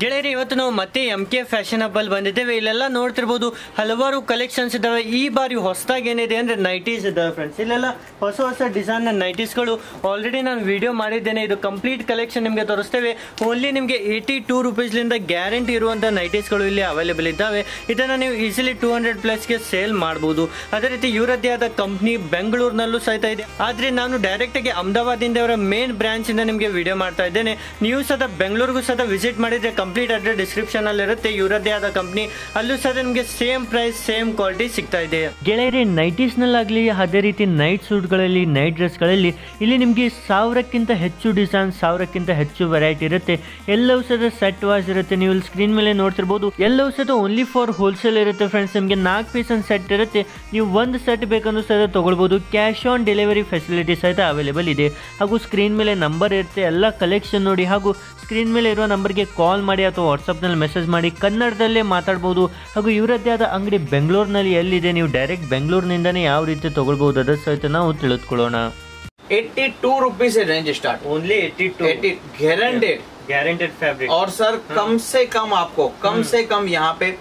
ಗೆಳೆಯರಿ ಇವತ್ತು ನಾವು ಮತ್ತೆ ಎಂ ಕೆ ಫ್ಯಾಷನ್ ಹಬ್ಬಲ್ಲಿ ಬಂದಿದ್ದೇವೆ ಇಲ್ಲೆಲ್ಲ ನೋಡ್ತಿರ್ಬೋದು ಹಲವಾರು ಕಲೆಕ್ಷನ್ಸ್ ಇದಾವೆ ಈ ಬಾರಿ ಹೊಸದಾಗಿ ಏನಿದೆ ಅಂದ್ರೆ ನೈಟೀಸ್ ಇದಾವೆ ಫ್ರೆಂಡ್ಸ್ ಇಲ್ಲೆಲ್ಲ ಹೊಸ ಹೊಸ ಡಿಸೈನ್ ನೈಟೀಸ್ಗಳು ಆಲ್ರೆಡಿ ನಾನು ವಿಡಿಯೋ ಮಾಡಿದ್ದೇನೆ ಇದು ಕಂಪ್ಲೀಟ್ ಕಲೆಕ್ಷನ್ ನಿಮಗೆ ತೋರಿಸ್ತೇವೆ ಓನ್ಲಿ ನಿಮಗೆ ಏಯ್ಟಿ ಟೂ ರುಪೀಸ್ಲಿಂದ ಗ್ಯಾರಂಟಿ ಇರುವಂಥ ನೈಟೀಸ್ಗಳು ಇಲ್ಲಿ ಅವೈಲೇಬಲ್ ಇದ್ದಾವೆ ಇದನ್ನು ನೀವು ಈಸಿಲಿ ಟೂ ಹಂಡ್ರೆಡ್ ಪ್ಲಸ್ಗೆ ಸೇಲ್ ಮಾಡ್ಬೋದು ಅದೇ ರೀತಿ ಇವರದ್ದೇ ಆದ ಕಂಪ್ನಿ ಬೆಂಗಳೂರಿನಲ್ಲೂ ಸಹಿತ ಇದೆ ಆದರೆ ನಾನು ಡೈರೆಕ್ಟಾಗಿ ಅಹಮದಾಬಾದಿಂದ ಅವರ ಮೇನ್ ಬ್ರಾಂಚಿಂದ ನಿಮಗೆ ವಿಡಿಯೋ ಮಾಡ್ತಾ ಇದ್ದೇನೆ ನೀವು ಸಹ ಬೆಂಗಳೂರಿಗೂ ಸಹ ವಿಸಿಟ್ ಮಾಡಿದರೆ ಕಂಪ್ಲೀಟ್ ಅಡ್ರೆಸ್ ಡಿಸ್ಕ್ರಿಪ್ಷನ್ ಅಲ್ಲಿ ಇರುತ್ತೆ ಇವರದ್ದೇ ಆದ ಕಂಪ್ನಿ ಅಲ್ಲೂ ಸಹ ನಿಮಗೆ ಸೇಮ್ ಪ್ರೈಸ್ ಸೇಮ್ ಕ್ವಾಲಿಟಿ ಸಿಗ್ತಾ ಇದೆ ಗೆಳೆಯರಿ ನೈಟೀಸ್ ನಲ್ಲಾಗ್ಲಿ ಅದೇ ರೀತಿ ನೈಟ್ ಸೂಟ್ಗಳಲ್ಲಿ ನೈಟ್ ಡ್ರೆಸ್ಗಳಲ್ಲಿ ಇಲ್ಲಿ ನಿಮಗೆ ಸಾವಿರಕ್ಕಿಂತ ಹೆಚ್ಚು ಡಿಸೈನ್ ಸಾವಿರಕ್ಕಿಂತ ಹೆಚ್ಚು ವೆರೈಟಿ ಇರುತ್ತೆ ಎಲ್ಲವೂ ಸಹ ಸೆಟ್ ವಾಯ್ಸ್ ಇರುತ್ತೆ ನೀವು ಇಲ್ಲಿ ಸ್ಕ್ರೀನ್ ಮೇಲೆ ನೋಡ್ತಿರ್ಬೋದು ಎಲ್ಲವೂ ಸಹ ಓನ್ಲಿ ಫಾರ್ ಹೋಲ್ಸೇಲ್ ಇರುತ್ತೆ ಫ್ರೆಂಡ್ಸ್ ನಿಮಗೆ ನಾಲ್ಕು ಪೀಸ್ ಒಂದು ಸೆಟ್ ಇರುತ್ತೆ ನೀವು ಒಂದು ಸೆಟ್ ಬೇಕಂದ್ರೂ ಸಹ ತಗೊಳ್ಬೋದು ಕ್ಯಾಶ್ ಆನ್ ಡೆಲಿವರಿ ಫೆಸಿಲಿಟಿ ಸಹಿತ ಅವೈಲೇಬಲ್ ಇದೆ ಹಾಗೂ ಸ್ಕ್ರೀನ್ ಮೇಲೆ ನಂಬರ್ ಇರುತ್ತೆ ಎಲ್ಲ ಕಲೆಕ್ಷನ್ ನೋಡಿ ಹಾಗೂ ಸ್ಕ್ರೀನ್ ಮೇಲೆ ಇರುವ ನಂಬರ್ಗೆ ಕಾಲ್ ಮಾಡಿ ಅಥವಾ ವಾಟ್ಸಪ್ನಲ್ಲಿ ಮೆಸೇಜ್ ಮಾಡಿ ಕನ್ನಡದಲ್ಲೇ ಮಾತಾಡ್ಬೋದು ಹಾಗೂ ಇವರದ್ದೇ ಆದ ಅಂಗಡಿ ಬೆಂಗಳೂರಿನಲ್ಲಿ ಎಲ್ಲಿದೆ ನೀವು ಡೈರೆಕ್ಟ್ ಬೆಂಗಳೂರಿನಿಂದನೇ ಯಾವ ರೀತಿ ತಗೊಳ್ಬೋದು ಅದರ ಸಹಿತ ನಾವು ತಿಳಿದುಕೊಳ್ಳೋಣ एट्टी टू रुपीज से range start only eighty two eighty guaranteed guaranteed fabric और सर कम से कम आपको कम से कम यहाँ पे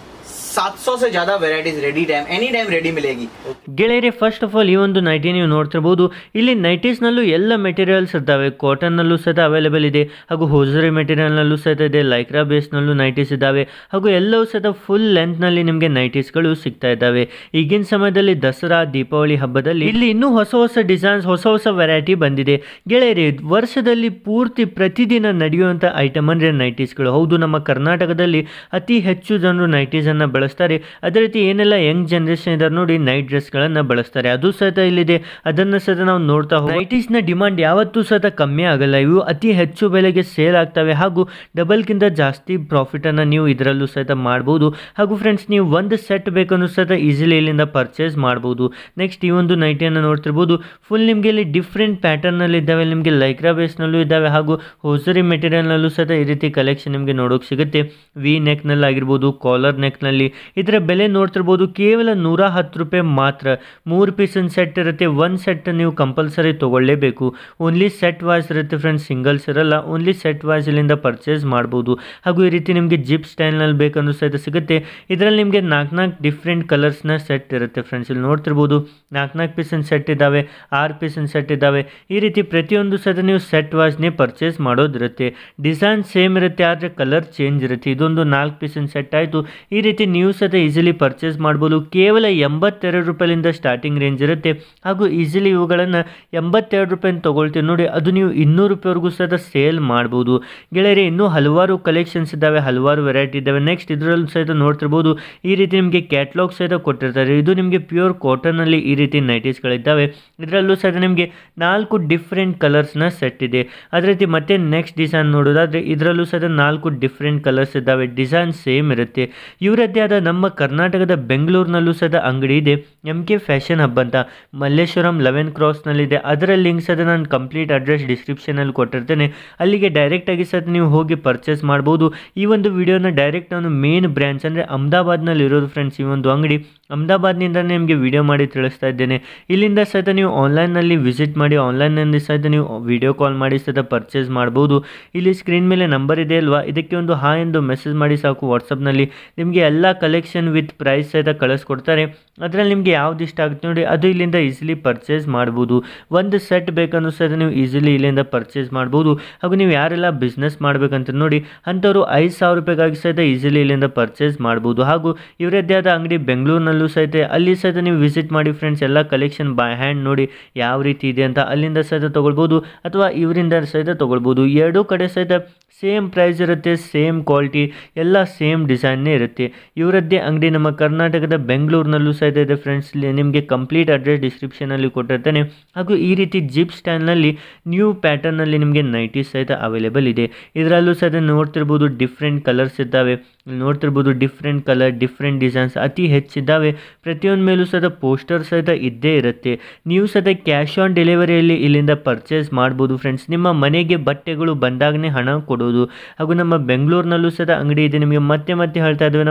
700 से ज्यादा varieties ready time any time ready मिलेगी ಗೆಳೆಯರಿ ಫಸ್ಟ್ ಆಫ್ ಆಲ್ ಈ ಒಂದು ನೈಟಿ ನೀವು ನೋಡ್ತಿರ್ಬೋದು ಇಲ್ಲಿ ನೈಟೀಸ್ನಲ್ಲೂ ಎಲ್ಲ ಮೆಟೀರಿಯಲ್ಸ್ ಇದ್ದಾವೆ ಕಾಟನ್ನಲ್ಲೂ ಸಹಿತ ಅವೈಲೇಬಲ್ ಇದೆ ಹಾಗೂ ಹೋಸರಿ ಮೆಟೀರಿಯಲ್ನಲ್ಲೂ ಸಹಿತ ಇದೆ ಲೈಕ್ರಾ ಬೇಸ್ನಲ್ಲೂ ನೈಟೀಸ್ ಇದ್ದಾವೆ ಹಾಗೂ ಎಲ್ಲವೂ ಸಹಿತ ಫುಲ್ ಲೆಂತ್ನಲ್ಲಿ ನಿಮಗೆ ನೈಟೀಸ್ಗಳು ಸಿಗ್ತಾ ಇದ್ದಾವೆ ಈಗಿನ ಸಮಯದಲ್ಲಿ ದಸರಾ ದೀಪಾವಳಿ ಹಬ್ಬದಲ್ಲಿ ಇಲ್ಲಿ ಇನ್ನೂ ಹೊಸ ಹೊಸ ಡಿಸೈನ್ಸ್ ಹೊಸ ಹೊಸ ವೆರೈಟಿ ಬಂದಿದೆ ಗೆಳೆಯರಿ ವರ್ಷದಲ್ಲಿ ಪೂರ್ತಿ ಪ್ರತಿದಿನ ನಡೆಯುವಂಥ ಐಟಮ್ ಅಂದರೆ ನೈಟೀಸ್ಗಳು ಹೌದು ನಮ್ಮ ಕರ್ನಾಟಕದಲ್ಲಿ ಅತಿ ಹೆಚ್ಚು ಜನರು ನೈಟೀಸನ್ನು ಬಳಸ್ತಾರೆ ಅದೇ ರೀತಿ ಏನೆಲ್ಲ ಯಂಗ್ ಜನರೇಷನ್ ಇದ್ದಾರೆ ನೋಡಿ ನೈಟ್ ಡ್ರೆಸ್ಗಳನ್ನು ಬಳಸ್ತಾರೆ ಅದು ಸಹಿತ ಇಲ್ಲಿದೆ ಅದನ್ನು ಸಹಿತ ನಾವು ನೋಡ್ತಾ ಹೋಗಿ ನೈಟೀಸ್ನ ಡಿಮಾಂಡ್ ಯಾವತ್ತೂ ಸಹಿತ ಕಮ್ಮಿ ಆಗಲ್ಲ ಇವು ಅತಿ ಹೆಚ್ಚು ಬೆಲೆಗೆ ಸೇಲ್ ಆಗ್ತವೆ ಹಾಗೂ ಡಬಲ್ಗಿಂತ ಜಾಸ್ತಿ ಪ್ರಾಫಿಟನ್ನು ನೀವು ಇದರಲ್ಲೂ ಸಹಿತ ಮಾಡ್ಬೋದು ಹಾಗೂ ಫ್ರೆಂಡ್ಸ್ ನೀವು ಒಂದು ಸೆಟ್ ಬೇಕಂದ್ರೂ ಸಹಿತ ಈಸಿಲಿ ಇಲ್ಲಿಂದ ಪರ್ಚೇಸ್ ಮಾಡ್ಬೋದು ನೆಕ್ಸ್ಟ್ ಈ ಒಂದು ನೈಟಿಯನ್ನು ನೋಡ್ತಿರ್ಬೋದು ಫುಲ್ ನಿಮಗೆ ಇಲ್ಲಿ ಡಿಫ್ರೆಂಟ್ ಪ್ಯಾಟರ್ನಲ್ಲಿ ಇದ್ದಾವೆ ನಿಮಗೆ ಲೈಕ್ರಾ ಬೇಸ್ನಲ್ಲೂ ಇದ್ದಾವೆ ಹಾಗೂ ಹೋಸರಿ ಮೆಟೀರಿಯಲ್ನಲ್ಲೂ ಸಹಿತ ಈ ರೀತಿ ಕಲೆಕ್ಷನ್ ನಿಮಗೆ ನೋಡೋಕೆ ಸಿಗುತ್ತೆ ವಿ ನೆಕ್ನಲ್ಲಿ ಆಗಿರ್ಬೋದು ಕಾಲರ್ ನೆಕ್ನಲ್ಲಿ ಇದರ ಬೆಲೆ ನೋಡ್ತಿರ್ಬೋದು ಕೇವಲ ನೂರ ಹತ್ತು ರೂಪಾಯಿ ಮಾತ್ರ ಮೂರು ಪೀಸಿನ ಸೆಟ್ ಇರುತ್ತೆ ಒಂದು ಸೆಟ್ ನೀವು ಕಂಪಲ್ಸರಿ ತೊಗೊಳ್ಳೇಬೇಕು ಓನ್ಲಿ ಸೆಟ್ ವಾಯ್ಸ್ ಇರುತ್ತೆ ಫ್ರೆಂಡ್ಸ್ ಸಿಂಗಲ್ಸ್ ಇರಲ್ಲ ಓನ್ಲಿ ಸೆಟ್ ವಾಯ್ಸ್ ಇಲ್ಲಿಂದ ಪರ್ಚೇಸ್ ಮಾಡ್ಬೋದು ಹಾಗೂ ಈ ರೀತಿ ನಿಮಗೆ ಜಿಪ್ ಸ್ಟೈಲ್ನಲ್ಲಿ ಬೇಕಂದ್ರೂ ಸಹಿತ ಸಿಗುತ್ತೆ ಇದರಲ್ಲಿ ನಿಮಗೆ ನಾಲ್ಕು ನಾಲ್ಕು ಡಿಫ್ರೆಂಟ್ ಕಲರ್ಸ್ನ ಸೆಟ್ ಇರುತ್ತೆ ಫ್ರೆಂಡ್ಸ್ ಇಲ್ಲಿ ನೋಡ್ತಿರ್ಬೋದು ನಾಲ್ಕು ನಾಲ್ಕು ಪೀಸಿನ ಸೆಟ್ ಇದ್ದಾವೆ ಆರು ಪೀಸಿನ ಸೆಟ್ ಇದ್ದಾವೆ ಈ ರೀತಿ ಪ್ರತಿಯೊಂದು ಸಹಿತ ನೀವು ಸೆಟ್ ವಾಯ್ಸ್ನೇ ಪರ್ಚೇಸ್ ಮಾಡೋದಿರುತ್ತೆ ಡಿಸೈನ್ ಸೇಮ್ ಇರುತ್ತೆ ಆದರೆ ಕಲರ್ ಚೇಂಜ್ ಇರುತ್ತೆ ಇದೊಂದು ನಾಲ್ಕು ಪೀಸಿನ ಸೆಟ್ ಆಯಿತು ಈ ರೀತಿ ನೀವು ಸಹಿತ ಈಸಿಲಿ ಪರ್ಚೇಸ್ ಮಾಡ್ಬೋದು ಕೇವಲ ಎಂಬತ್ತೆರಡು ರೂಪಾಯಿಲಿಂದ ಸ್ಟಾರ್ಟಿಂಗ್ ರೇಂಜ್ ಇರುತ್ತೆ ಹಾಗೂ ಈಸಿಲಿ ಇವುಗಳನ್ನು ಎಂಬತ್ತೆರಡು ರೂಪಾಯಿನ ತೊಗೊಳ್ತೀವಿ ನೋಡಿ ಅದು ನೀವು ಇನ್ನೂರು ರೂಪಾಯಿವರೆಗೂ ಸಹಿತ ಸೇಲ್ ಮಾಡ್ಬೋದು ಗೆಳೆಯರಿ ಇನ್ನೂ ಹಲವಾರು ಕಲೆಕ್ಷನ್ಸ್ ಇದ್ದಾವೆ ಹಲವಾರು ವೆರೈಟಿ ಇದ್ದಾವೆ ನೆಕ್ಸ್ಟ್ ಇದರಲ್ಲೂ ಸಹಿತ ನೋಡ್ತಿರ್ಬೋದು ಈ ರೀತಿ ನಿಮಗೆ ಕ್ಯಾಟ್ಲಾಗ್ ಸಹಿತ ಕೊಟ್ಟಿರ್ತಾರೆ ಇದು ನಿಮಗೆ ಪ್ಯೂರ್ ಕಾಟನಲ್ಲಿ ಈ ರೀತಿ ನೈಟೀಸ್ಗಳಿದ್ದಾವೆ ಇದರಲ್ಲೂ ಸಹಿತ ನಿಮಗೆ ನಾಲ್ಕು ಡಿಫ್ರೆಂಟ್ ಕಲರ್ಸ್ನ ಸೆಟ್ ಇದೆ ಅದೇ ರೀತಿ ಮತ್ತೆ ನೆಕ್ಸ್ಟ್ ಡಿಸೈನ್ ನೋಡೋದಾದರೆ ಇದರಲ್ಲೂ ಸಹಿತ ನಾಲ್ಕು ಡಿಫ್ರೆಂಟ್ ಕಲರ್ಸ್ ಇದ್ದಾವೆ ಡಿಸೈನ್ ಸೇಮ್ ಇರುತ್ತೆ ಇವರದ್ದೇ ಆದ ನಮ್ಮ ಕರ್ನಾಟಕದ ಬೆಂಗಳೂರಿನಲ್ಲೂ ಸಹಿತ ಅಂಗಡಿ ಇದೆ ಎಮ್ ಕೆ ಫ್ಯಾಷನ್ ಹಬ್ ಅಂತ ಮಲ್ಲೇಶ್ವರಂ ಲೆವೆನ್ ಕ್ರಾಸ್ನಲ್ಲಿದೆ ಅದರ ಲಿಂಕ್ ಸಹಿತ ನಾನು ಕಂಪ್ಲೀಟ್ ಅಡ್ರೆಸ್ ಡಿಸ್ಕ್ರಿಪ್ಷನಲ್ಲಿ ಕೊಟ್ಟಿರ್ತೇನೆ ಅಲ್ಲಿಗೆ ಡೈರೆಕ್ಟಾಗಿ ಸಹಿತ ನೀವು ಹೋಗಿ ಪರ್ಚೇಸ್ ಮಾಡ್ಬೋದು ಈ ಒಂದು ವಿಡಿಯೋನ ಡೈರೆಕ್ಟ್ ನಾನು ಮೇನ್ ಬ್ರ್ಯಾಂಚ್ ಅಂದರೆ ಅಹಮದಾಬಾದ್ನಲ್ಲಿ ಇರೋದು ಫ್ರೆಂಡ್ಸ್ ಈ ಒಂದು ಅಂಗಡಿ ಅಹಮದಾಬಾದ್ನಿಂದ ನಿಮಗೆ ವಿಡಿಯೋ ಮಾಡಿ ತಿಳಿಸ್ತಾ ಇದ್ದೇನೆ ಇಲ್ಲಿಂದ ಸಹಿತ ನೀವು ಆನ್ಲೈನ್ನಲ್ಲಿ ವಿಸಿಟ್ ಮಾಡಿ ಆನ್ಲೈನ್ನಲ್ಲಿ ಸಹಿತ ನೀವು ವಿಡಿಯೋ ಕಾಲ್ ಮಾಡಿ ಸಹಿತ ಪರ್ಚೇಸ್ ಮಾಡ್ಬೋದು ಇಲ್ಲಿ ಸ್ಕ್ರೀನ್ ಮೇಲೆ ನಂಬರ್ ಇದೆ ಅಲ್ವಾ ಇದಕ್ಕೆ ಒಂದು ಹಾ ಎಂದು ಮೆಸೇಜ್ ಮಾಡಿ ಸಾಕು ವಾಟ್ಸಪ್ನಲ್ಲಿ ನಿಮಗೆ ಎಲ್ಲ ಕಲೆಕ್ಷನ್ ವಿತ್ ಪ್ರೈಸ್ ಸಹಿತ ಕಳಿಸ್ಕೊಡ್ತಾರೆ ಅದರಲ್ಲಿ ನಿಮಗೆ ಯಾವ್ದು ಇಷ್ಟ ಆಗುತ್ತೆ ನೋಡಿ ಅದು ಇಲ್ಲಿಂದ ಈಸಿಲಿ ಪರ್ಚೇಸ್ ಮಾಡ್ಬೋದು ಒಂದು ಸೆಟ್ ಬೇಕನ್ನೋ ಸಹಿತ ನೀವು ಈಸಿಲಿ ಇಲ್ಲಿಂದ ಪರ್ಚೇಸ್ ಮಾಡ್ಬೋದು ಹಾಗೂ ನೀವು ಯಾರೆಲ್ಲ ಬಿಸ್ನೆಸ್ ಮಾಡಬೇಕಂತ ನೋಡಿ ಅಂಥವ್ರು ಐದು ಸಾವಿರ ರೂಪಾಯಿಗಾಗಿ ಸಹಿತ ಈಸಿಲಿ ಇಲ್ಲಿಂದ ಪರ್ಚೇಸ್ ಮಾಡ್ಬೋದು ಹಾಗೂ ಇವರದ್ದೇ ಆದ ಅಂಗಡಿ ಬೆಂಗಳೂರಿನಲ್ಲೂ ಸಹಿತ ಅಲ್ಲಿ ಸಹಿತ ನೀವು ವಿಸಿಟ್ ಮಾಡಿ ಫ್ರೆಂಡ್ಸ್ ಎಲ್ಲ ಕಲೆಕ್ಷನ್ ಬೈ ಹ್ಯಾಂಡ್ ನೋಡಿ ಯಾವ ರೀತಿ ಇದೆ ಅಂತ ಅಲ್ಲಿಂದ ಸಹಿತ ತೊಗೊಳ್ಬೋದು ಅಥವಾ ಇವರಿಂದ ಸಹಿತ ತೊಗೊಳ್ಬೋದು ಎರಡೂ ಕಡೆ ಸಹಿತ ಸೇಮ್ ಪ್ರೈಸ್ ಇರುತ್ತೆ ಸೇಮ್ ಕ್ವಾಲಿಟಿ ಎಲ್ಲ ಸೇಮ್ ಡಿಸೈನ್ನೇ ಇರುತ್ತೆ ಇವರದ್ದೇ ಅಂಗಡಿ ನಮ್ಮ ಕರ್ನಾಟಕದ ಬೆಂಗಳೂರಿನಲ್ಲೂ ಸಹಿತ ಇದೆ ಫ್ರೆಂಡ್ಸ್ ನಿಮಗೆ ಕಂಪ್ಲೀಟ್ ಅಡ್ರೆಸ್ ಡಿಸ್ಕ್ರಿಪ್ಷನಲ್ಲಿ ಕೊಟ್ಟಿರ್ತೇನೆ ಹಾಗೂ ಈ ರೀತಿ ಜಿಪ್ ಸ್ಟೈಲ್ನಲ್ಲಿ ನ್ಯೂ ಪ್ಯಾಟರ್ನಲ್ಲಿ ನಿಮಗೆ ನೈಟೀಸ್ ಸಹಿತ ಅವೈಲೇಬಲ್ ಇದೆ ಇದರಲ್ಲೂ ಸಹಿತ ನೋಡ್ತಿರ್ಬೋದು ಡಿಫ್ರೆಂಟ್ ಕಲರ್ಸ್ ಇದ್ದಾವೆ ನೋಡ್ತಿರ್ಬೋದು ಡಿಫ್ರೆಂಟ್ ಕಲರ್ ಡಿಫ್ರೆಂಟ್ ಡಿಸೈನ್ಸ್ ಅತಿ ಹೆಚ್ಚಿದ್ದಾವೆ ಪ್ರತಿಯೊಂದು ಮೇಲೂ ಸಹಿತ ಪೋಸ್ಟರ್ ಸಹಿತ ಇದ್ದೇ ಇರುತ್ತೆ ನೀವು ಸಹಿತ ಕ್ಯಾಶ್ ಆನ್ ಡೆಲಿವರಿಯಲ್ಲಿ ಇಲ್ಲಿಂದ ಪರ್ಚೇಸ್ ಮಾಡ್ಬೋದು ಫ್ರೆಂಡ್ಸ್ ನಿಮ್ಮ ಮನೆಗೆ ಬಟ್ಟೆಗಳು ಬಂದಾಗನೇ ಹಣ ಕೊಡೋದು ಹಾಗೂ ನಮ್ಮ ಬೆಂಗಳೂರಿನಲ್ಲೂ ಸಹಿತ ಅಂಗಡಿ ಇದೆ ನಿಮಗೆ ಮತ್ತೆ ಮತ್ತೆ ಹೇಳ್ತಾ ಇದ್ದೇವೆ ನಮ್ಮ ಕರ್ನಾಟಕ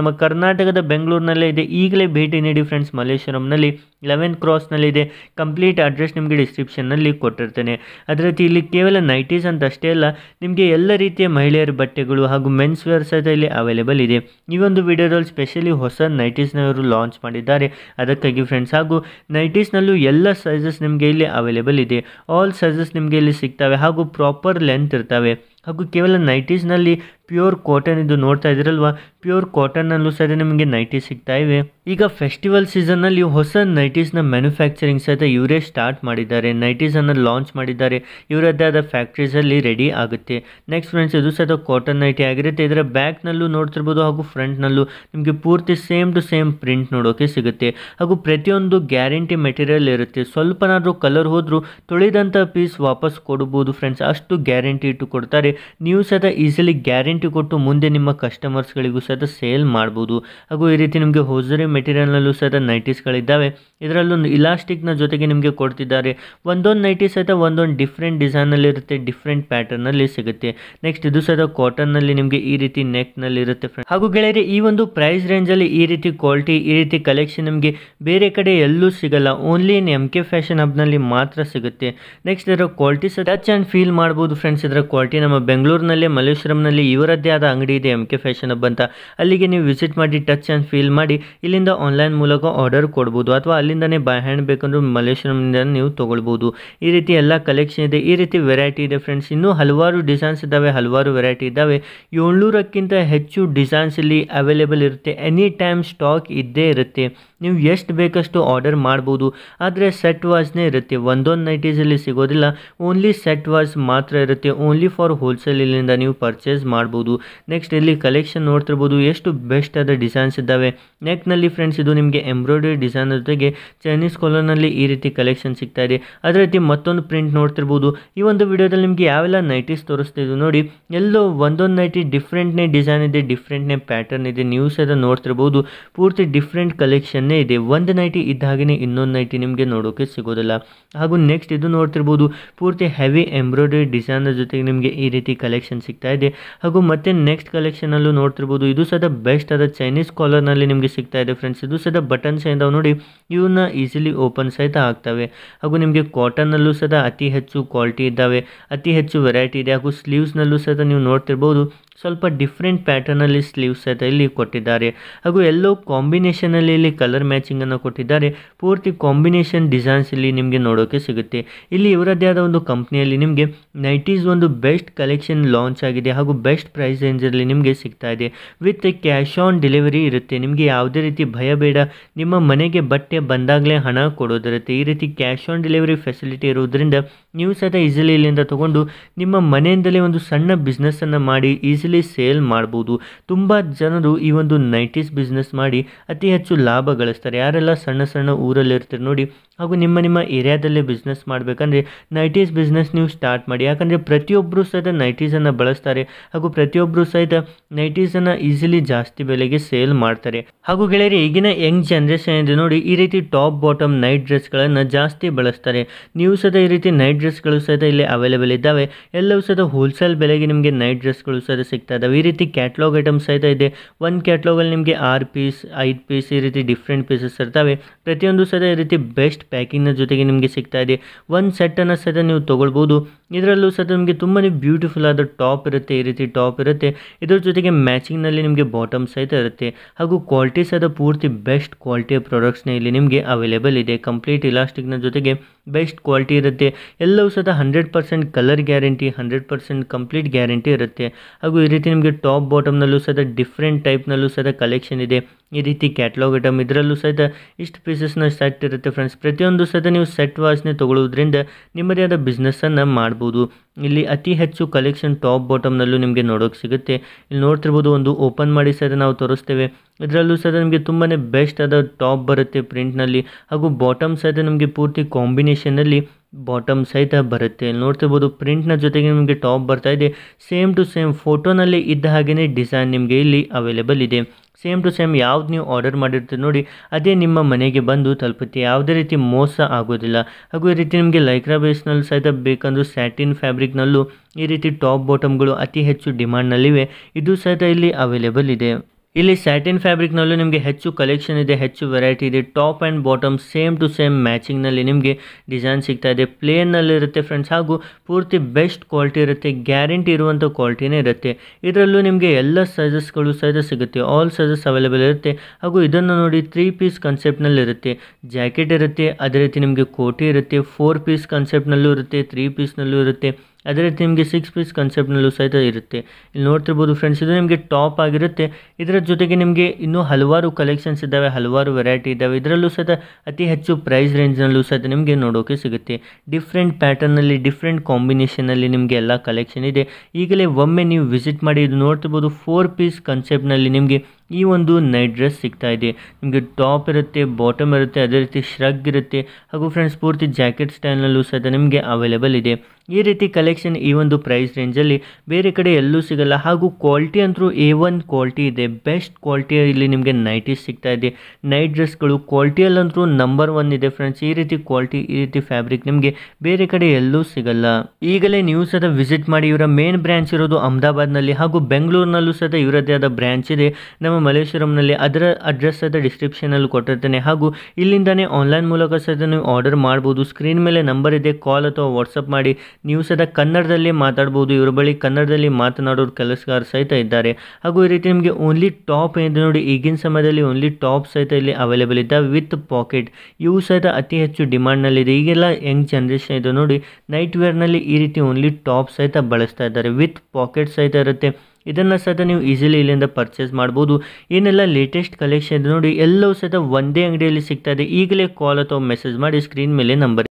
ಕರ್ನಾಟಕದ ಬೆಂಗಳೂರಿನಲ್ಲೇ ಇದೆ ಈಗಲೇ ಭೇಟಿ ನೀಡಿ ಫ್ರೆಂಡ್ಸ್ ಮಲ್ಲೇಶ್ವರಂನಲ್ಲಿ ಲೆವೆನ್ ಕ್ರಾಸ್ನಲ್ಲಿದೆ ಕಂಪ್ಲೀಟ್ ಅಡ್ರೆಸ್ ನಿಮಗೆ ಡಿಸ್ಕ್ರಿಪ್ಷನ್ನಲ್ಲಿ ಕೊಟ್ಟಿರ್ತೇನೆ ಅದೇ ರೀತಿ ಇಲ್ಲಿ ಕೇವಲ ನೈಟೀಸ್ ಅಂತ ಅಷ್ಟೇ ಅಲ್ಲ ನಿಮಗೆ ಎಲ್ಲ ರೀತಿಯ ಮಹಿಳೆಯರ ಬಟ್ಟೆಗಳು ಹಾಗೂ ಮೆನ್ಸ್ ವೇರ್ ಸಹಿತ ಇಲ್ಲಿ ಅವೈಲೇಬಲ್ ಇದೆ ಈ ಒಂದು ವಿಡಿಯೋದಲ್ಲಿ ಸ್ಪೆಷಲಿ ಹೊಸ ನೈಟೀಸ್ನವರು ಲಾಂಚ್ ಮಾಡಿದ್ದಾರೆ ಅದಕ್ಕಾಗಿ ಫ್ರೆಂಡ್ಸ್ ಹಾಗೂ ನೈಟೀಸ್ನಲ್ಲೂ ಎಲ್ಲ ಸೈಜಸ್ ನಿಮಗೆ ಇಲ್ಲಿ ಅವೈಲೇಬಲ್ ಇದೆ ಆಲ್ ಸೈಜಸ್ ನಿಮಗೆ ಇಲ್ಲಿ ಸಿಗ್ತವೆ ಹಾಗೂ ಪ್ರಾಪರ್ ಲೆಂತ್ ಇರ್ತವೆ ಹಾಗೂ ಕೇವಲ ನೈಟೀಸ್ನಲ್ಲಿ ಪ್ಯೂರ್ ಕಾಟನ್ ಇದು ನೋಡ್ತಾ ಇದ್ದೀರಲ್ವಾ ಪ್ಯೂರ್ ಕಾಟನ್ನಲ್ಲೂ ಸಹಿತ ನಿಮಗೆ ನೈಟಿ ಸಿಗ್ತಾ ಇವೆ ಈಗ ಫೆಸ್ಟಿವಲ್ ಸೀಸನ್ನಲ್ಲಿ ಹೊಸ ನೈಟೀಸ್ನ ಮ್ಯಾನುಫ್ಯಾಕ್ಚರಿಂಗ್ ಸಹಿತ ಇವರೇ ಸ್ಟಾರ್ಟ್ ಮಾಡಿದ್ದಾರೆ ನೈಟೀಸನ್ನು ಲಾಂಚ್ ಮಾಡಿದ್ದಾರೆ ಇವರದ್ದೇ ಆದ ಫ್ಯಾಕ್ಟ್ರೀಸಲ್ಲಿ ರೆಡಿ ಆಗುತ್ತೆ ನೆಕ್ಸ್ಟ್ ಫ್ರೆಂಡ್ಸ್ ಇದು ಸಹಿತ ಕಾಟನ್ ನೈಟಿ ಆಗಿರುತ್ತೆ ಇದರ ಬ್ಯಾಕ್ನಲ್ಲೂ ನೋಡ್ತಿರ್ಬೋದು ಹಾಗೂ ಫ್ರಂಟ್ನಲ್ಲೂ ನಿಮಗೆ ಪೂರ್ತಿ ಸೇಮ್ ಟು ಸೇಮ್ ಪ್ರಿಂಟ್ ನೋಡೋಕೆ ಸಿಗುತ್ತೆ ಹಾಗೂ ಪ್ರತಿಯೊಂದು ಗ್ಯಾರಂಟಿ ಮೆಟೀರಿಯಲ್ ಇರುತ್ತೆ ಸ್ವಲ್ಪನಾದರೂ ಕಲರ್ ಹೋದರೂ ತೊಳೆದಂಥ ಪೀಸ್ ವಾಪಸ್ ಕೊಡ್ಬೋದು ಫ್ರೆಂಡ್ಸ್ ಅಷ್ಟು ಗ್ಯಾರಂಟಿ ಇಟ್ಟು ಕೊಡ್ತಾರೆ ನೀವು ಸಹಿತ ಈಸಿಲಿ ಗ್ಯಾರಂಟಿ ಕೊಟ್ಟು ಮುಂದೆ ನಿಮ್ಮ ಕಸ್ಟಮರ್ಸ್ಗಳಿಗೂ ಸಹಿತ ಸೇಲ್ ಮಾಡ್ಬೋದು ಹಾಗೂ ಈ ರೀತಿ ನಿಮಗೆ ಹೋಸರಿ ಮೆಟೀರಿಯಲ್ನಲ್ಲೂ ಸಹಿತ ನೈಟೀಸ್ಗಳಿದ್ದಾವೆ ಇದರಲ್ಲೂ ಇಲಾಸ್ಟಿಕ್ನ ಜೊತೆಗೆ ನಿಮಗೆ ಕೊಡ್ತಿದ್ದಾರೆ ಒಂದೊಂದು ನೈಟಿ ಸಹಿತ ಒಂದೊಂದು ಡಿಫ್ರೆಂಟ್ ಡಿಸೈನಲ್ಲಿ ಇರುತ್ತೆ ಡಿಫ್ರೆಂಟ್ ಪ್ಯಾಟರ್ನಲ್ಲಿ ಸಿಗುತ್ತೆ ನೆಕ್ಸ್ಟ್ ಇದು ಸಹಿತ ಕಾಟನ್ನಲ್ಲಿ ನಿಮಗೆ ಈ ರೀತಿ ನೆಕ್ನಲ್ಲಿ ಇರುತ್ತೆ ಫ್ರೆಂಡ್ ಹಾಗೂ ಗೆಳೆಯರೆ ಈ ಒಂದು ಪ್ರೈಸ್ ರೇಂಜಲ್ಲಿ ಈ ರೀತಿ ಕ್ವಾಲಿಟಿ ಈ ರೀತಿ ಕಲೆಕ್ಷನ್ ನಿಮಗೆ ಬೇರೆ ಕಡೆ ಎಲ್ಲೂ ಸಿಗಲ್ಲ only in M K fashion ಹಬ್ನಲ್ಲಿ ಮಾತ್ರ ಸಿಗುತ್ತೆ ನೆಕ್ಸ್ಟ್ ಇದರ ಕ್ವಾಲಿಟಿ ಸಹ ಟಚ್ ಆ್ಯಂಡ್ ಫೀಲ್ ಮಾಡ್ಬೋದು ಫ್ರೆಂಡ್ಸ್ ಇದರ ಕ್ವಾಲಿಟಿ ನಮ್ಮ ಬೆಂಗಳೂರಿನಲ್ಲಿ ಮಲ್ಲೇಶ್ವರಂನಲ್ಲಿ ಇವರದ್ದೇ ಆದ ಅಂಗಡಿ ಇದೆ ಎಮ್ ಕೆ ಫ್ಯಾಷನ್ ಹಬ್ ಅಂತ ಅಲ್ಲಿಗೆ ನೀವು ವಿಸಿಟ್ ಮಾಡಿ ಟಚ್ ಆ್ಯಂಡ್ ಫೀಲ್ ಮಾಡಿ ಇಲ್ಲಿಂದ ಆನ್ಲೈನ್ ಮೂಲಕ ಆರ್ಡರ್ ಕೊಡ್ಬೋದು ಅಥವಾ ಅಲ್ಲಿಂದನೇ ಬೈ ಹ್ಯಾಂಡ್ ಬೇಕಂದ್ರೂ ಮಲ್ಲೇಶ್ವರಂನಿಂದ ನೀವು ತೊಗೊಳ್ಬೋದು ಈ ರೀತಿ ಎಲ್ಲ ಕಲೆಕ್ಷನ್ ಇದೆ ಈ ರೀತಿ ವೆರೈಟಿ ಇದೆ ಫ್ರೆಂಡ್ಸ್ ಇನ್ನೂ ಹಲವಾರು ಡಿಸೈನ್ಸ್ ಇದ್ದಾವೆ ಹಲವಾರು ವೆರೈಟಿ ಇದ್ದಾವೆ ಏಳ್ನೂರಕ್ಕಿಂತ ಹೆಚ್ಚು ಡಿಸೈನ್ಸ್ ಇಲ್ಲಿ ಅವೈಲೇಬಲ್ ಇರುತ್ತೆ ಎನಿ ಟೈಮ್ ಸ್ಟಾಕ್ ಇದ್ದೇ ಇರುತ್ತೆ ನೀವು ಎಷ್ಟು ಬೇಕಷ್ಟು ಆರ್ಡರ್ ಮಾಡ್ಬೋದು ಆದರೆ ಸೆಟ್ ವಾಸ್ನೇ ಇರುತ್ತೆ ಒಂದೊಂದು ನೈಟೀಸಲ್ಲಿ ಸಿಗೋದಿಲ್ಲ ಓನ್ಲಿ ಸೆಟ್ ವಾಸ್ ಮಾತ್ರ ಇರುತ್ತೆ ಓನ್ಲಿ ಫಾರ್ ಹೋಲ್ಸೇಲ್ ಇಲ್ಲಿಂದ ನೀವು ಪರ್ಚೇಸ್ ಮಾಡ್ಬೋದು ನೆಕ್ಸ್ಟ್ ಇಲ್ಲಿ ಕಲೆಕ್ಷನ್ ನೋಡ್ತಿರ್ಬೋದು ಎಷ್ಟು ಬೆಸ್ಟ್ ಆದ ಡಿಸೈನ್ಸ್ ಇದ್ದಾವೆ ನೆಕ್ನಲ್ಲಿ ಫ್ರೆಂಡ್ಸ್ ಇದು ನಿಮಗೆ ಎಂಬ್ರಾಯ್ಡ್ರಿ ಡಿಸೈನ್ ಜೊತೆಗೆ ಚೈನೀಸ್ ಕಾಲರ್ನಲ್ಲಿ ಈ ರೀತಿ ಕಲೆಕ್ಷನ್ ಸಿಗ್ತಾ ಇದೆ ಅದೇ ರೀತಿ ಮತ್ತೊಂದು ಪ್ರಿಂಟ್ ನೋಡ್ತಿರ್ಬೋದು ಈ ಒಂದು ವಿಡಿಯೋದಲ್ಲಿ ನಿಮಗೆ ಯಾವೆಲ್ಲ ನೈಟೀಸ್ ತೋರಿಸ್ತಿದ್ದು ನೋಡಿ ಎಲ್ಲೋ ಒಂದೊಂದು ನೈಟಿ ಡಿಫ್ರೆಂಟ್ನೇ ಡಿಸೈನ್ ಇದೆ ಡಿಫ್ರೆಂಟ್ನೇ ಪ್ಯಾಟರ್ನ್ ಇದೆ ನೀವು ಸಹ ನೋಡ್ತಿರ್ಬೋದು ಪೂರ್ತಿ ಡಿಫ್ರೆಂಟ್ ಕಲೆಕ್ಷನ್ನೇ ಇದೆ ಒಂದು ನೈಟಿ ಇದ್ದ ಹಾಗೆಯೇ ಇನ್ನೊಂದು ನೈಟಿ ನಿಮಗೆ ನೋಡೋಕೆ ಸಿಗೋದಿಲ್ಲ ಹಾಗೂ ನೆಕ್ಸ್ಟ್ ಇದು ನೋಡ್ತಿರ್ಬೋದು ಪೂರ್ತಿ ಹೆವಿ ಎಂಬ್ರಾಯ್ಡ್ರಿ ಡಿಸೈನ್ ಜೊತೆಗೆ ನಿಮಗೆ ಈ ರೀತಿ ಕಲೆಕ್ಷನ್ ಸಿಗ್ತಾ ಇದೆ ಹಾಗೂ ಮತ್ತೆ ನೆಕ್ಸ್ಟ್ ಕಲೆಕ್ಷನಲ್ಲೂ ನೋಡ್ತಿರ್ಬೋದು ಇದು ಸಹ ಬೆಸ್ಟ್ ಆದ ಚೈನೀಸ್ ಕಾಲರ್ನಲ್ಲಿ ನಿಮಗೆ ಸಿಗ್ತಾ ಇದೆ ಫ್ರೆಂಡ್ಸ್ ಇದು ಸಹ ಬಟನ್ಸ್ ಇದಾವೆ ನೋಡಿ ಇವನ್ನ ಈಸಿಲಿ ಓಪನ್ ಸಹಿತ ಆಗ್ತವೆ ಹಾಗೂ ನಿಮಗೆ ಕಾಟನ್ನಲ್ಲೂ ಸಹ ಅತಿ ಹೆಚ್ಚು ಕ್ವಾಲಿಟಿ ಇದ್ದಾವೆ ಅತಿ ಹೆಚ್ಚು ವೆರೈಟಿ ಇದೆ ಹಾಗೂ ಸ್ಲೀವ್ಸ್ನಲ್ಲೂ ಸಹ ನೀವು ನೋಡ್ತಿರ್ಬೋದು ಸ್ವಲ್ಪ ಡಿಫ್ರೆಂಟ್ ಪ್ಯಾಟರ್ನಲ್ಲಿ ಸ್ಲೀವ್ಸ್ ಸಹಿತ ಇಲ್ಲಿ ಕೊಟ್ಟಿದ್ದಾರೆ ಹಾಗೂ ಎಲ್ಲೋ ಕಾಂಬಿನೇಷನಲ್ಲಿ ಇಲ್ಲಿ ಕಲರ್ ಮ್ಯಾಚಿಂಗನ್ನು ಕೊಟ್ಟಿದ್ದಾರೆ ಪೂರ್ತಿ ಕಾಂಬಿನೇಷನ್ ಡಿಸೈನ್ಸ್ ಇಲ್ಲಿ ನಿಮಗೆ ನೋಡೋಕೆ ಸಿಗುತ್ತೆ ಇಲ್ಲಿ ಇವರದ್ದೇ ಆದ ಒಂದು ಕಂಪ್ನಿಯಲ್ಲಿ ನಿಮಗೆ ನೈಟೀಸ್ ಒಂದು ಬೆಸ್ಟ್ ಕಲೆಕ್ಷನ್ ಲಾಂಚ್ ಆಗಿದೆ ಹಾಗೂ ಬೆಸ್ಟ್ ಪ್ರೈಸ್ ರೇಂಜಲ್ಲಿ ನಿಮಗೆ ಸಿಗ್ತಾ ಇದೆ ವಿತ್ ಕ್ಯಾಶ್ ಆನ್ ಡೆಲಿವರಿ ಇರುತ್ತೆ ನಿಮಗೆ ಯಾವುದೇ ರೀತಿ ಭಯ ಬೇಡ ನಿಮ್ಮ ಮನೆಗೆ ಬಟ್ಟೆ ಬಂದಾಗಲೇ ಹಣ ಕೊಡೋದಿರುತ್ತೆ ಈ ರೀತಿ ಕ್ಯಾಶ್ ಆನ್ ಡೆಲಿವರಿ ಫೆಸಿಲಿಟಿ ಇರೋದ್ರಿಂದ ನೀವು ಸಹ ಈಸಿಲಿ ಇಲ್ಲಿಂದ ತಗೊಂಡು ನಿಮ್ಮ ಮನೆಯಿಂದಲೇ ಒಂದು ಸಣ್ಣ ಬಿಸ್ನೆಸ್ಸನ್ನು ಮಾಡಿ ಈಸಿಲಿ ಸೇಲ್ ಮಾಡ್ಬೋದು ತುಂಬ ಜನರು ಈ ಒಂದು ನೈಟೀಸ್ ಬಿಸ್ನೆಸ್ ಮಾಡಿ ಅತಿ ಹೆಚ್ಚು ಲಾಭ ಗಳಿಸ್ತಾರೆ ಯಾರೆಲ್ಲ ಸಣ್ಣ ಸಣ್ಣ ಊರಲ್ಲಿ ಇರ್ತಾರೆ ನೋಡಿ ಹಾಗೂ ನಿಮ್ಮ ನಿಮ್ಮ ಏರಿಯಾದಲ್ಲೇ ಬಿಸ್ನೆಸ್ ಮಾಡಬೇಕಂದ್ರೆ ನೈಟೀಸ್ ಬಿಸ್ನೆಸ್ ನೀವು ಸ್ಟಾರ್ಟ್ ಮಾಡಿ ಯಾಕಂದರೆ ಪ್ರತಿಯೊಬ್ಬರು ಸಹಿತ ನೈಟೀಸನ್ನು ಬಳಸ್ತಾರೆ ಹಾಗೂ ಪ್ರತಿಯೊಬ್ಬರು ಸಹಿತ ನೈಟೀಸನ್ನು ಈಸಿಲಿ ಜಾಸ್ತಿ ಬೆಲೆಗೆ ಸೇಲ್ ಮಾಡ್ತಾರೆ ಹಾಗೂ ಗೆಳೆಯರಿ ಈಗಿನ ಯಂಗ್ ಜನ್ರೇಷನ್ ಇದೆ ನೋಡಿ ಈ ರೀತಿ ಟಾಪ್ ಬಾಟಮ್ ನೈಟ್ ಡ್ರೆಸ್ಗಳನ್ನು ಜಾಸ್ತಿ ಬಳಸ್ತಾರೆ ನೀವು ಸಹಿತ ಈ ರೀತಿ ನೈಟ್ ಡ್ರೆಸ್ಗಳು ಸಹಿತ ಇಲ್ಲಿ ಅವೈಲೇಬಲ್ ಇದ್ದಾವೆ ಎಲ್ಲವೂ ಸಹಿತ ಹೋಲ್ಸೇಲ್ ಬೆಲೆಗೆ ನಿಮಗೆ ನೈಟ್ ಡ್ರೆಸ್ಗಳು ಸಹಿತ ಸಿಗ್ತಾ ಇದ್ದಾವೆ ಈ ರೀತಿ ಕ್ಯಾಟ್ಲಾಗ್ ಐಟಮ್ ಸಹಿತ ಇದೆ ಒಂದು ಕ್ಯಾಟ್ಲಾಗಲ್ಲಿ ನಿಮಗೆ ಆರು ಪೀಸ್ ಐದು ಪೀಸ್ ಈ ರೀತಿ ಡಿಫ್ರೆಂಟ್ ಪೀಸಸ್ ಇರ್ತವೆ ಪ್ರತಿಯೊಂದು ಸಹಿತ ಈ ರೀತಿ ಬೆಸ್ಟ್ ಪ್ಯಾಕಿಂಗ್ನ ಜೊತೆಗೆ ನಿಮಗೆ ಸಿಗ್ತಾ ಇದೆ ಒಂದು ಸೆಟ್ಟನ್ನು ಸಹಿತ ನೀವು ತೊಗೊಳ್ಬೋದು ಇದರಲ್ಲೂ ಸಹಿತ ನಿಮಗೆ ತುಂಬಾ ಬ್ಯೂಟಿಫುಲ್ ಆದ ಟಾಪ್ ಇರುತ್ತೆ ಈ ರೀತಿ ಟಾಪ್ ಇರುತ್ತೆ ಇದ್ರ ಜೊತೆಗೆ ಮ್ಯಾಚಿಂಗ್ನಲ್ಲಿ ನಿಮಗೆ ಬಾಟಮ್ ಸಹಿತ ಇರುತ್ತೆ ಹಾಗೂ ಕ್ವಾಲಿಟಿ ಸಹಿತ ಪೂರ್ತಿ ಬೆಸ್ಟ್ ಕ್ವಾಲಿಟಿಯ ಪ್ರಾಡಕ್ಟ್ಸ್ನ ಇಲ್ಲಿ ನಿಮಗೆ ಅವೈಲೇಬಲ್ ಇದೆ ಕಂಪ್ಲೀಟ್ ಇಲಾಸ್ಟಿಕ್ನ ಜೊತೆಗೆ ಬೆಸ್ಟ್ ಕ್ವಾಲಿಟಿ ಇರುತ್ತೆ ಎಲ್ಲವೂ ಸಹಿತ hundred percent colour guarantee hundred percent complete guarantee ಇರುತ್ತೆ ಹಾಗೂ ಈ ರೀತಿ ನಿಮಗೆ ಟಾಪ್ ಬಾಟಮ್ನಲ್ಲೂ ಸಹಿತ ಡಿಫ್ರೆಂಟ್ ಟೈಪ್ನಲ್ಲೂ ಸಹಿತ ಕಲೆಕ್ಷನ್ ಇದೆ ಈ ರೀತಿ ಕ್ಯಾಟ್ಲಾಗ್ ಐಟಮ್ ಇದರಲ್ಲೂ ಸಹಿತ ಇಷ್ಟು ಪೀಸಸ್ನ ಸೆಟ್ ಇರುತ್ತೆ ಫ್ರೆಂಡ್ಸ್ ಪ್ರತಿಯೊಂದು ಸಹಿತ ನೀವು ಸೆಟ್ ವಾಸ್ನೆ ತೊಗೊಳ್ಳೋದ್ರಿಂದ ನಿಮ್ಮದೇ ಆದ ಬಿಸ್ನೆಸ್ಸನ್ನು ಮಾಡ್ಬೋದು ಇಲ್ಲಿ ಅತಿ ಹೆಚ್ಚು ಕಲೆಕ್ಷನ್ ಟಾಪ್ ಬಾಟಮ್ನಲ್ಲೂ ನಿಮಗೆ ನೋಡೋಕೆ ಸಿಗುತ್ತೆ ಇಲ್ಲಿ ನೋಡ್ತಿರ್ಬೋದು ಒಂದು ಓಪನ್ ಮಾಡಿ ಸಹಿತ ನಾವು ತೋರಿಸ್ತೇವೆ ಇದರಲ್ಲೂ ಸಹಿತ ನಿಮಗೆ ತುಂಬಾ ಬೆಸ್ಟ್ ಆದ ಟಾಪ್ ಬರುತ್ತೆ ಪ್ರಿಂಟ್ನಲ್ಲಿ ಹಾಗೂ ಬಾಟಮ್ ಸಹಿತ ನಿಮಗೆ ಪೂರ್ತಿ ಕಾಂಬಿನೇಷನಲ್ಲಿ ಬಾಟಮ್ ಸಹಿತ ಬರುತ್ತೆ ಇಲ್ಲಿ ನೋಡ್ತಿರ್ಬೋದು ಪ್ರಿಂಟ್ನ ಜೊತೆಗೆ ನಿಮಗೆ ಟಾಪ್ ಬರ್ತಾ ಇದೆ ಸೇಮ್ ಟು ಸೇಮ್ ಫೋಟೋನಲ್ಲಿ ಇದ್ದ ಹಾಗೆಯೇ ಡಿಸೈನ್ ನಿಮಗೆ ಇಲ್ಲಿ ಅವೈಲೇಬಲ್ ಇದೆ ಸೇಮ್ ಟು ಸೇಮ್ ಯಾವ್ದು ನೀವು ಆರ್ಡರ್ ಮಾಡಿರ್ತೀರಿ ನೋಡಿ ಅದೇ ನಿಮ್ಮ ಮನೆಗೆ ಬಂದು ತಲುಪುತ್ತೆ ಯಾವುದೇ ರೀತಿ ಮೋಸ ಆಗೋದಿಲ್ಲ ಹಾಗೂ ಈ ರೀತಿ ನಿಮಗೆ ಲೈಕ್ರಾ ಬೇಸ್ನಲ್ಲಿ ಸಹಿತ ಬೇಕಂದ್ರೂ ಸ್ಯಾಟಿನ್ ಫ್ಯಾಬ್ರಿಕ್ನಲ್ಲೂ ಈ ರೀತಿ ಟಾಪ್ ಬಾಟಮ್ಗಳು ಅತಿ ಹೆಚ್ಚು ಡಿಮಾಂಡ್ನಲ್ಲಿವೆ ಇದು ಸಹಿತ ಇಲ್ಲಿ ಅವೈಲೇಬಲ್ ಇದೆ ಇಲ್ಲಿ ಸ್ಯಾಟಿನ್ ಫ್ಯಾಬ್ರಿಕ್ನಲ್ಲೂ ನಿಮಗೆ ಹೆಚ್ಚು ಕಲೆಕ್ಷನ್ ಇದೆ ಹೆಚ್ಚು ವೆರೈಟಿ ಇದೆ top and bottom same to same ಮ್ಯಾಚಿಂಗ್ನಲ್ಲಿ ನಿಮಗೆ ಡಿಸೈನ್ ಸಿಗ್ತಾ ಇದೆ ಪ್ಲೇನಲ್ಲಿ ಇರುತ್ತೆ ಫ್ರೆಂಡ್ಸ್ ಹಾಗೂ ಪೂರ್ತಿ ಬೆಸ್ಟ್ ಕ್ವಾಲಿಟಿ ಇರುತ್ತೆ ಗ್ಯಾರಂಟಿ ಇರುವಂಥ ಕ್ವಾಲಿಟಿನೇ ಇರುತ್ತೆ ಇದರಲ್ಲೂ ನಿಮಗೆ ಎಲ್ಲ ಸೈಜಸ್ಗಳು ಸಹಿತ ಸಿಗುತ್ತೆ ಆಲ್ ಸೈಜಸ್ ಅವೈಲೇಬಲ್ ಇರುತ್ತೆ ಹಾಗೂ ಇದನ್ನು ನೋಡಿ ತ್ರೀ ಪೀಸ್ ಕಾನ್ಸೆಪ್ಟ್ನಲ್ಲಿ ಇರುತ್ತೆ ಜಾಕೆಟ್ ಇರುತ್ತೆ ಅದೇ ರೀತಿ ನಿಮಗೆ ಕೋಟಿ ಇರುತ್ತೆ ಫೋರ್ ಪೀಸ್ ಕಾನ್ಸೆಪ್ಟ್ನಲ್ಲೂ ಇರುತ್ತೆ ತ್ರೀ ಪೀಸ್ನಲ್ಲೂ ಇರುತ್ತೆ ಅದೇ ರೀತಿ ನಿಮಗೆ ಸಿಕ್ಸ್ ಪೀಸ್ ಕಾನ್ಸೆಪ್ಟ್ನಲ್ಲೂ ಸಹಿತ ಇರುತ್ತೆ ಇಲ್ಲಿ ನೋಡ್ತಿರ್ಬೋದು ಫ್ರೆಂಡ್ಸ್ ಇದು ನಿಮಗೆ ಟಾಪ್ ಆಗಿರುತ್ತೆ ಇದರ ಜೊತೆಗೆ ನಿಮಗೆ ಇನ್ನೂ ಹಲವಾರು ಕಲೆಕ್ಷನ್ಸ್ ಇದ್ದಾವೆ ಹಲವಾರು ವೆರೈಟಿ ಇದ್ದಾವೆ ಇದರಲ್ಲೂ ಸಹಿತ ಅತಿ ಹೆಚ್ಚು ಪ್ರೈಸ್ ರೇಂಜ್ನಲ್ಲೂ ಸಹಿತ ನಿಮಗೆ ನೋಡೋಕೆ ಸಿಗುತ್ತೆ ಡಿಫ್ರೆಂಟ್ ಪ್ಯಾಟರ್ನಲ್ಲಿ ಡಿಫ್ರೆಂಟ್ ಕಾಂಬಿನೇಷನಲ್ಲಿ ನಿಮಗೆ ಎಲ್ಲ ಕಲೆಕ್ಷನ್ ಇದೆ ಈಗಲೇ ಒಮ್ಮೆ ನೀವು ವಿಸಿಟ್ ಮಾಡಿ ಇದು ನೋಡ್ತಿರ್ಬೋದು ಫೋರ್ ಪೀಸ್ ಕಾನ್ಸೆಪ್ಟ್ನಲ್ಲಿ ನಿಮಗೆ ಈ ಒಂದು ನೈಟ್ ಡ್ರೆಸ್ ಸಿಗ್ತಾ ಇದೆ ನಿಮಗೆ ಟಾಪ್ ಇರುತ್ತೆ ಬಾಟಮ್ ಇರುತ್ತೆ ಅದೇ ರೀತಿ ಶ್ರಗ್ ಇರುತ್ತೆ ಹಾಗೂ ಫ್ರೆಂಡ್ಸ್ ಪೂರ್ತಿ ಜಾಕೆಟ್ ಸ್ಟೈಲ್ನಲ್ಲೂ ಸಹಿತ ನಿಮಗೆ ಅವೈಲೇಬಲ್ ಇದೆ ಈ ರೀತಿ ಕಲೆಕ್ಷನ್ ಈ ಒಂದು ಪ್ರೈಸ್ ರೇಂಜಲ್ಲಿ ಬೇರೆ ಕಡೆ ಎಲ್ಲೂ ಸಿಗಲ್ಲ ಹಾಗೂ ಕ್ವಾಲಿಟಿ ಅಂತೂ ಎ ಒನ್ ಕ್ವಾಲಿಟಿ ಇದೆ ಬೆಸ್ಟ್ ಕ್ವಾಲಿಟಿಯಲ್ಲಿ ನಿಮಗೆ ನೈಟೀಸ್ ಸಿಗ್ತಾ ಇದೆ ನೈಟ್ ಡ್ರೆಸ್ಗಳು ಕ್ವಾಲಿಟಿಯಲ್ಲಂತೂ ನಂಬರ್ ಒನ್ ಇದೆ ಫ್ರೆಂಡ್ಸ್ ಈ ರೀತಿ ಕ್ವಾಲಿಟಿ ಈ ರೀತಿ ಫ್ಯಾಬ್ರಿಕ್ ನಿಮಗೆ ಬೇರೆ ಕಡೆ ಎಲ್ಲೂ ಸಿಗಲ್ಲ ಈಗಲೇ ನೀವು ಸಹ ವಿಸಿಟ್ ಮಾಡಿ ಇವರ ಮೇನ್ ಬ್ರಾಂಚ್ ಇರೋದು ಅಹಮದಾಬಾದ್ನಲ್ಲಿ ಹಾಗೂ ಬೆಂಗಳೂರಿನಲ್ಲೂ ಸಹ ಇವರದ್ದೇ ಆದ ಬ್ರಾಂಚ್ ಇದೆ ನಮ್ಮ ಮಲೇಶ್ವರಂನಲ್ಲಿ ಅದರ ಅಡ್ರೆಸ್ ಸಹಿತ ಡಿಸ್ಕ್ರಿಪ್ಷನಲ್ಲಿ ಕೊಟ್ಟಿರ್ತೇನೆ ಹಾಗೂ ಇಲ್ಲಿಂದಾನೇ ಆನ್ಲೈನ್ ಮೂಲಕ ಸಹಿತ ನೀವು ಆರ್ಡರ್ ಮಾಡ್ಬೋದು ಸ್ಕ್ರೀನ್ ಮೇಲೆ ನಂಬರ್ ಇದೆ ಕಾಲ್ ಅಥವಾ ವಾಟ್ಸಪ್ ಮಾಡಿ ನೀವು ಸಹಿತ ಕನ್ನಡದಲ್ಲಿ ಮಾತಾಡ್ಬೋದು ಇವರ ಬಳಿ ಕನ್ನಡದಲ್ಲಿ ಮಾತನಾಡೋರು ಕೆಲಸಗಾರ ಸಹಿತ ಇದ್ದಾರೆ ಹಾಗೂ ಈ ರೀತಿ ನಿಮಗೆ ಓನ್ಲಿ ಟಾಪ್ ಏನಿದೆ ನೋಡಿ ಈಗಿನ ಸಮಯದಲ್ಲಿ ಓನ್ಲಿ ಟಾಪ್ ಸಹಿತ ಇಲ್ಲಿ ಅವೈಲೇಬಲ್ ಇದ್ದಾವೆ ವಿತ್ ಪಾಕೆಟ್ ಇವು ಸಹಿತ ಅತಿ ಹೆಚ್ಚು ಡಿಮಾಂಡ್ನಲ್ಲಿದೆ ಈಗೆಲ್ಲ ಯಂಗ್ ಜನ್ರೇಷನ್ ಇದೆ ನೋಡಿ ನೈಟ್ ವೇರ್ನಲ್ಲಿ ಈ ರೀತಿ ಓನ್ಲಿ ಟಾಪ್ ಸಹಿತ ಬಳಸ್ತಾ ಇದ್ದಾರೆ ವಿತ್ ಪಾಕೆಟ್ ಸಹಿತ ಇರುತ್ತೆ ಇದನ್ನು ಸಹಿತ ನೀವು ಈಸಿಲಿ ಇಲ್ಲಿಂದ ಪರ್ಚೇಸ್ ಮಾಡ್ಬೋದು ಏನೆಲ್ಲ ಲೇಟೆಸ್ಟ್ ಕಲೆಕ್ಷನ್ ಇದೆ ನೋಡಿ ಎಲ್ಲವೂ ಸಹಿತ ಒಂದೇ ಅಂಗಡಿಯಲ್ಲಿ ಸಿಗ್ತಾ ಇದೆ ಈಗಲೇ ಕಾಲ್ ಅಥವಾ ಮೆಸೇಜ್ ಮಾಡಿ ಸ್ಕ್ರೀನ್ ಮೇಲೆ ನಂಬರ್